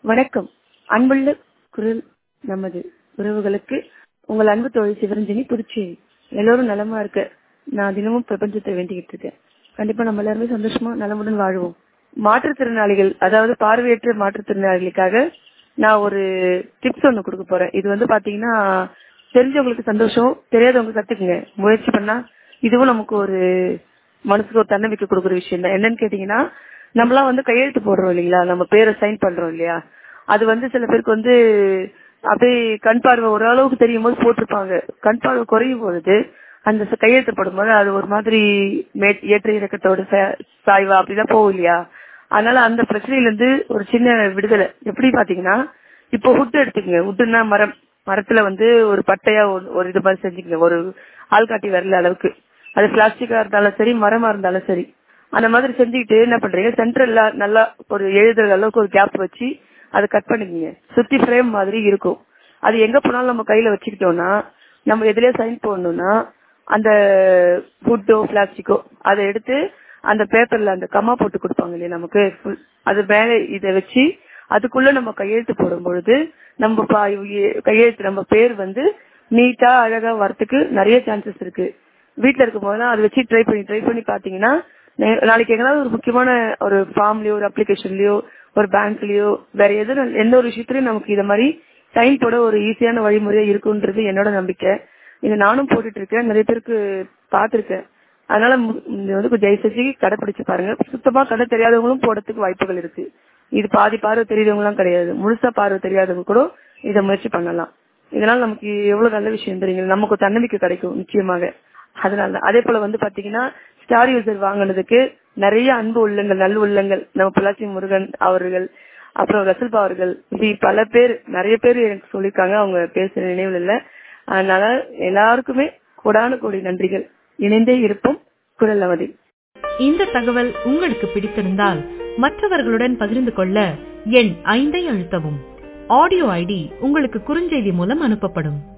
வணக்கம் அன்புள்ள குரல் நமது உறவுகளுக்கு உங்கள் அன்பு தோழி சிவரஞ்சனி புதுச்சேரி எல்லோரும் நலமா இருக்க நான் தினமும் பிரபஞ்சத்தை வேண்டிக்கிட்டு இருக்கேன் கண்டிப்பா நம்ம எல்லாருமே சந்தோஷமா நலமுடன் வாழ்வோம் மாற்றுத்திறனாளிகள் அதாவது பார்வையற்ற மாற்றுத்திறனாளிகளுக்காக நான் ஒரு டிப்ஸ் ஒண்ணு கொடுக்க போறேன் இது வந்து பாத்தீங்கன்னா தெரிஞ்சவங்களுக்கு சந்தோஷம் தெரியாதவங்க கத்துக்குங்க முயற்சி பண்ணா இதுவும் நமக்கு ஒரு மனசுக்கு ஒரு தன்னம்பிக்கை கொடுக்குற விஷயம் தான் என்னன்னு கேட்டீங்கன்னா நம்மளாம் வந்து கையெழுத்து போடுறோம் இல்லைங்களா நம்ம பேரை சைன் பண்றோம் இல்லையா அது வந்து சில பேருக்கு வந்து அப்படியே கண் பார்வை ஓரளவுக்கு தெரியும் போது போட்டிருப்பாங்க கண் பார்வை குறையும் பொழுது அந்த ச- கையெழுத்து போடும்போது அது ஒரு மாதிரி மே- ஏற்ற இறக்கத்தோட ச- சாய்வா அப்படிதான் போகும் இல்லையா அதனால அந்த பிரச்சனையில இருந்து ஒரு சின்ன விடுதலை எப்படி பாத்தீங்கன்னா இப்போ ஹுட் எடுத்துக்கங்க ஹுட்னா மரம் மரத்துல வந்து ஒரு பட்டையா ஒரு- ஒரு இது மாதிரி செஞ்சுக்கங்க ஒரு ஆள்காட்டி வரல அளவுக்கு அது பிளாஸ்டிக்கா இருந்தாலும் சரி மரமா இருந்தாலும் சரி அந்த மாதிரி செஞ்சுக்கிட்டு என்ன பண்றீங்க சென்ட்ரல்ல நல்லா ஒரு எழுதுற அளவுக்கு ஒரு கேப் வச்சு அதை கட் பண்ணிக்கங்க சுத்தி ஃப்ரேம் மாதிரி இருக்கும் அது எங்க போனாலும் நம்ம கையில வச்சுக்கிட்டோம்னா நம்ம எதுலயே சைன் போடணும்னா அந்த ஃபுட்டோ பிளாஸ்டிக்கோ அதை எடுத்து அந்த பேப்பர்ல அந்த கம்மா போட்டு கொடுப்பாங்க இல்லையா நமக்கு full- அது மேல இதை வச்சு அதுக்குள்ள நம்ம கையெழுத்து போடும் பொழுது நம்ம பா- இ- கையெழுத்து நம்ம பேர் வந்து நீட்டா அழகா வரதுக்கு நிறைய சான்சஸ் இருக்கு வீட்ல இருக்கும் போதெல்லாம் அதை வச்சு ட்ரை பண்ணி ட்ரை பண்ணி பாத்தீங்கன்னா நே- நாளைக்கு எங்கேயாவது ஒரு முக்கியமான ஒரு ஃபார்ம்லயோ ஒரு அப்ளிகேஷன்லயோ ஒரு பேங்க்லயோ வேற எது எந்த ஒரு விஷயத்துலயும் நமக்கு இத மாதிரி சைன் போட ஒரு ஈஸியான வழிமுறையா இருக்குன்றது என்னோட நம்பிக்கை இதை நானும் போட்டுட்டு இருக்கேன் நிறைய பேருக்கு பார்த்திருக்கேன் அதனால மு- இது வந்து கொஞ்சம் தயவு செஞ்சு கடைப்பிடிச்சு பாருங்க சுத்தமா கடை தெரியாதவங்களும் போடுறதுக்கு வாய்ப்புகள் இருக்கு இது பாதி பார்வை தெரியாதவங்க எல்லாம் கிடையாது முழுசா பார்வை தெரியாதவங்க கூட இதை முயற்சி பண்ணலாம் இதனால நமக்கு எவ்வளவு நல்ல விஷயம் தெரியுங்க நமக்கு தன்னம்பிக்கை கிடைக்கும் நிச்சயமாக அதனால தான். அதே போல வந்து பாத்தீங்கன்னா ஸ்டார் யூசர் வாங்குனதுக்கு நிறைய அன்பு உள்ளங்கள் நல்ல உள்ளங்கள் நம்ம பொள்ளாச்சி முருகன் அவர்கள் அப்புறம் ரசல்பா அவர்கள் இப்படி பல பேர் நிறைய பேர் எனக்கு சொல்லியிருக்காங்க அவங்க பேசுற நினைவில் இல்ல அதனால எல்லாருக்குமே கோடான கோடி நன்றிகள் இணைந்தே இருப்போம் குரல் அவதி இந்த தகவல் உங்களுக்கு பிடித்திருந்தால் மற்றவர்களுடன் பகிர்ந்து கொள்ள எண் ஐந்தை அழுத்தவும் ஆடியோ ஐடி உங்களுக்கு குறுஞ்செய்தி மூலம் அனுப்பப்படும்